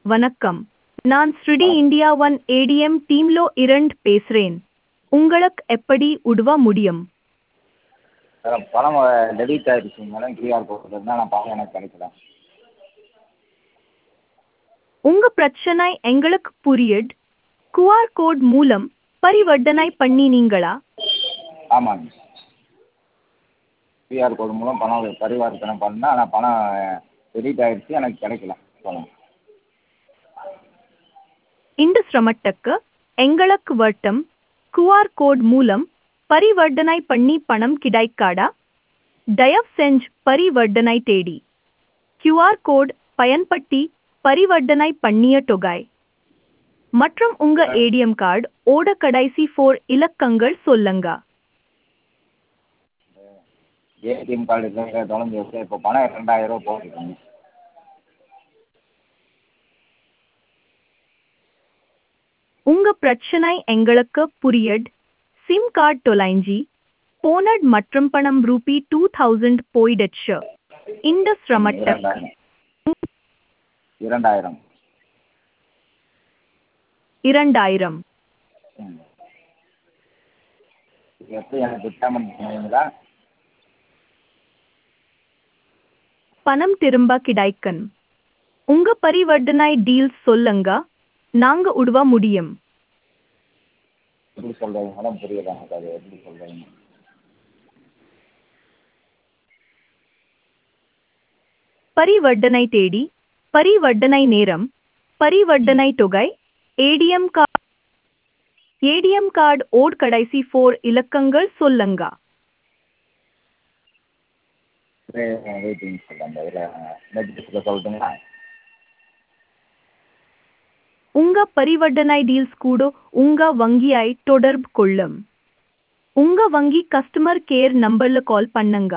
வணக்கம் நான் ஸ்ருடி இந்தியா ஒன் ஏடிஎம் டீம்லோ இரண்டு பேசுறேன் உங்களுக்கு எப்படி உதவ முடியும் மேடம் பணம் டெபிட் ஆகிடுச்சு மேடம் கியூஆர் கோடு இருந்தால் நான் பணம் எனக்கு கிடைக்கல உங்க பிரச்சனை எங்களுக்கு புரியுது கியூஆர் கோட் மூலம் பரிவர்த்தனை பண்ணினீங்களா ஆமாங்க கியூஆர் கோடு மூலம் பணம் பரிவர்த்தனை பண்ணேன் ஆனால் பணம் டெபிட் ஆகிடுச்சு எனக்கு கிடைக்கல பணம் இந்த சிரமத்துக்கு எங்களுக்கு வட்டம் கியூஆர் கோட் மூலம் பரிவர்த்தனை பண்ணி பணம் கிடைக்காதா தயவு செஞ்சு பரிவர்த்தனை தேடி கியூஆர் கோட் பயன்படுத்தி பரிவர்த்தனை பண்ணிய தொகை மற்றும் உங்க ஏடிஎம் கார்டு ஓட கடைசி ஃபோர் இலக்கங்கள் சொல்லுங்க ஏடிஎம் கார்டு இல்லை தொலைஞ்சி வச்சு இப்போ பணம் ரெண்டாயிரம் ரூபா போட்டுருக்கேங்க உங்க பிரச்சனை எங்களுக்கு புரியுது சிம் கார்டு தொலைஞ்சி போனட் மற்றும் பணம் ரூபி டூ தௌசண்ட் போயிடுச்சு இந்த சிரமத்துக்கு இரண்டாயிரம் இரண்டாயிரம் இரண்டாயிரம் ம் இது எப்படி எனக்கு பேமெண்ட் பண்ணுவீங்களா பணம் திரும்ப கிடைக்கும் உங்க பரிவர்த்தனை டீல் சொல்லுங்க நாங்க உதவ முடியும் எப்படி சொல்கிறீங்க மேடம் புரியல எனக்கு அது எப்படி சொல்கிறீங்க பரிவர்த்தனை தேடி பரிவர்த்தனை நேரம் பரிவர்த்தனை தொகை ஏடிஎம் கார்டு ஏடிஎம் கார்டு ஓட் கடைசி ஃபோர் இலக்கங்கள் சொல்லுங்க வெயிட்டிங் சொல்கிறேன் அந்த இதில் நெட்ஃப்ளிக்ஸில் சொல்லட்டுங்களா உங்க பரிவர்த்தனை டீல்ஸ் கூட உங்க வங்கியை தொடர்பு கொள்ளும் உங்க வங்கி கஸ்டமர் கேர் நம்பர்ல கால் பண்ணுங்க